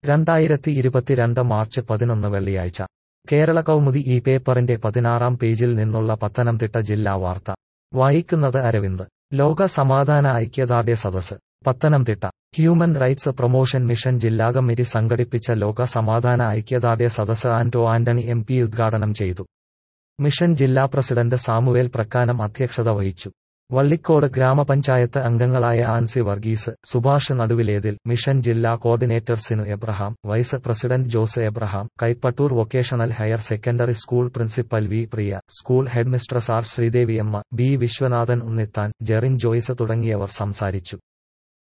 രണ്ടായിരത്തി ഇരുപത്തിരണ്ട് മാർച്ച് പതിനൊന്ന് വെള്ളിയാഴ്ച കേരള കൗമുദി ഈ പേപ്പറിന്റെ പതിനാറാം പേജിൽ നിന്നുള്ള പത്തനംതിട്ട ജില്ലാ വാർത്ത വായിക്കുന്നത് അരവിന്ദ് ലോക സമാധാന ഐക്യദാർഢ്യ സദസ് Pathanamthitta human rights promotion mission ജില്ലാ കമ്മിറ്റി സംഘടിപ്പിച്ച ലോക സമാധാന ഐക്യദാർഢ്യ സദസ് ആന്റോ ആന്റണി എം പി ഉദ്ഘാടനം ചെയ്തു മിഷൻ ജില്ലാ പ്രസിഡന്റ് സാമുവേൽ പ്രക്കാനം അധ്യക്ഷത വഹിച്ചു വള്ളിക്കോട് ഗ്രാമപഞ്ചായത്ത് അംഗങ്ങളായ ആൻസി വർഗീസ് സുഭാഷ് നടുവിലേതിൽ മിഷൻ ജില്ലാ coordinator Sinu Abraham vice president Jose Abraham Kaipattoor vocational higher secondary school principal V Priya school headmistress R Sreedeviyamma B Viswanathan Unnithan Jerin Joyce തുടങ്ങിയവർ സംസാരിച്ചു